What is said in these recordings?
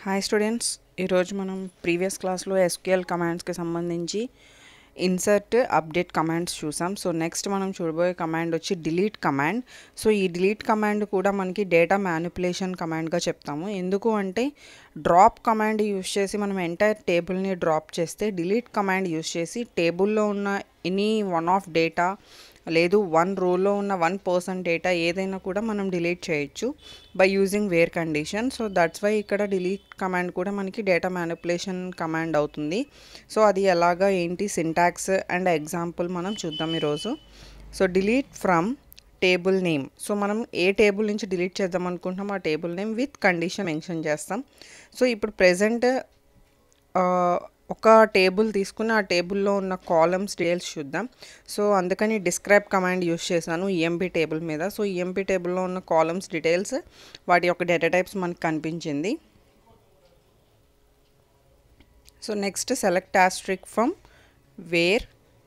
hi students ఈరోజు మనం previous క్లాస్లో ఎస్క్యూఎల్ కమాండ్స్కి సంబంధించి ఇన్సర్ట్ అప్డేట్ కమాండ్స్ చూసాం సో నెక్స్ట్ మనం చూడబోయే కమాండ్ వచ్చి డిలీట్ కమాండ్ సో ఈ డిలీట్ కమాండ్ కూడా మనకి డేటా మ్యానిపులేషన్ కమాండ్గా చెప్తాము ఎందుకు అంటే డ్రాప్ కమాండ్ యూస్ చేసి మనం ఎంటైర్ టేబుల్ని డ్రాప్ చేస్తే డిలీట్ కమాండ్ యూస్ చేసి టేబుల్లో ఉన్న ఎనీ వన్ ఆఫ్ డేటా లేదు వన్ రోలో ఉన్న వన్ పర్సన్ డేటా ఏదైనా కూడా మనం డిలీట్ చేయొచ్చు by using where condition so that's why ఇక్కడ డిలీట్ కమాండ్ కూడా మనకి డేటా మ్యానిపులేషన్ కమాండ్ అవుతుంది సో అది ఎలాగా ఏంటి సింటాక్స్ అండ్ ఎగ్జాంపుల్ మనం చూద్దాం ఈరోజు so delete from table name so మనం ఏ టేబుల్ నుంచి డిలీట్ చేద్దాం అనుకుంటున్నాం ఆ table name with condition mention చేస్తాం సో ఇప్పుడు ప్రజెంట్ ఒక టేబుల్ తీసుకుని ఆ టేబుల్లో ఉన్న కాలమ్స్ డీటెయిల్స్ చూద్దాం సో అందుకని డిస్క్రైబ్ కమాండ్ యూస్ చేశాను ఈఎంపీ టేబుల్ మీద సో ఈఎంపీ టేబుల్లో ఉన్న కాలమ్స్ డీటెయిల్స్ వాటి యొక్క డేటా టైప్స్ మనకు కనిపించింది so next select asterisk from where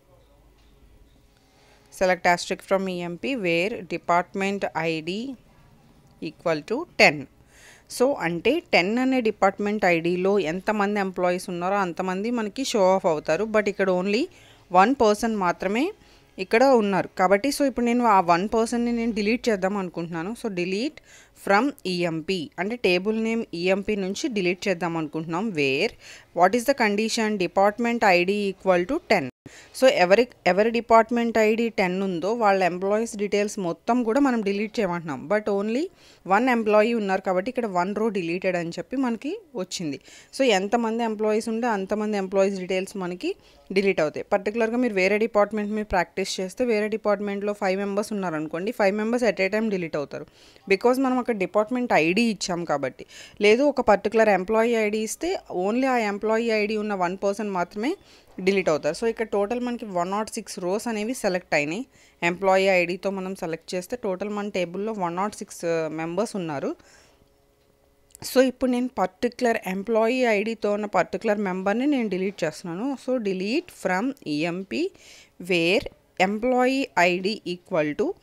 select asterisk from EMP where department ID equal to ten so అంటే టెన్ అనే డిపార్ట్మెంట్ ఐడిలో ఎంతమంది ఎంప్లాయీస్ ఉన్నారో అంతమంది మనకి షో ఆఫ్ అవుతారు బట్ ఇక్కడ ఓన్లీ వన్ పర్సన్ మాత్రమే ఇక్కడ ఉన్నారు కాబట్టి సో ఇప్పుడు నేను ఆ వన్ పర్సన్ని నేను డిలీట్ చేద్దాం అనుకుంటున్నాను సో డిలీట్ ఫ్రమ్ ఈఎంపీ అంటే టేబుల్ నేమ్ ఈఎంపీ నుంచి డిలీట్ చేద్దాం అనుకుంటున్నాం where what is the condition department ID equal to ten so ఎవరి ఎవరి డిపార్ట్మెంట్ ఐడి టెన్ ఉందో వాళ్ళ ఎంప్లాయీస్ డీటెయిల్స్ మొత్తం కూడా మనం డిలీట్ చేయమంటున్నాం బట్ ఓన్లీ వన్ ఎంప్లాయీ ఉన్నారు కాబట్టి ఇక్కడ వన్ రో డిలీటెడ్ అని చెప్పి మనకి వచ్చింది సో ఎంతమంది ఎంప్లాయీస్ ఉంటే అంతమంది ఎంప్లాయీస్ డీటెయిల్స్ మనకి డిలీట్ అవుతాయి పర్టికులర్గా మీరు వేరే డిపార్ట్మెంట్ మీరు ప్రాక్టీస్ చేస్తే వేరే డిపార్ట్మెంట్లో ఫైవ్ మెంబర్స్ ఉన్నారనుకోండి five members at a time delete అవుతారు బికాజ్ మనం అక్కడ డిపార్ట్మెంట్ ఐడి ఇచ్చాం కాబట్టి లేదు ఒక పర్టికులర్ ఎంప్లాయీ ఐడి ఇస్తే ఓన్లీ ఆ ఎంప్లాయీ ఐడి ఉన్న వన్ పర్సన్ మాత్రమే డిలీట్ అవుతారు సో ఇక్కడ టోటల్ మనకి వన్ నాట్ సిక్స్ రోస్ అనేవి సెలెక్ట్ అయినాయి ఎంప్లాయీ ఐడితో మనం సెలెక్ట్ చేస్తే టోటల్ మన టేబుల్లో వన్ నాట్ సిక్స్ మెంబర్స్ ఉన్నారు సో ఇప్పుడు నేను పర్టికులర్ ఎంప్లాయీ ఐడితో ఉన్న పర్టికులర్ మెంబర్ని నేను డిలీట్ చేస్తున్నాను so delete from EMP where employee ID equal to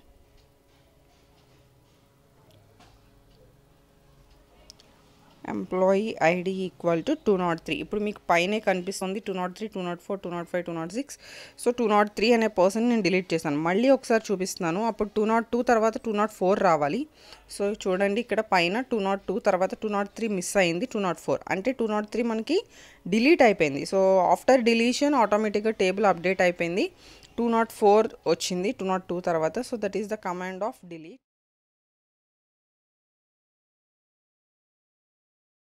employee ID equal to two nought three ఇప్పుడు మీకు పైనే కనిపిస్తుంది two nought three two nought four two nought five two nought six so two nought three అనే person నేను delete చేశాను మళ్ళీ ఒకసారి చూపిస్తున్నాను అప్పుడు టూ నాట్ టూ తర్వాత టూ నాట్ ఫోర్ రావాలి సో చూడండి ఇక్కడ పైన టూ నాట్ టూ తర్వాత టూ నాట్ త్రీ మిస్ అయింది టూ నాట్ ఫోర్ అంటే టూ నాట్ త్రీ మనకి డిలీట్ అయిపోయింది సో ఆఫ్టర్ డిలీషన్ ఆటోమేటిక్గా టేబుల్ అప్డేట్ అయిపోయింది టూ నాట్ ఫోర్ వచ్చింది టూ నాట్ టూ తర్వాత so that is the command of delete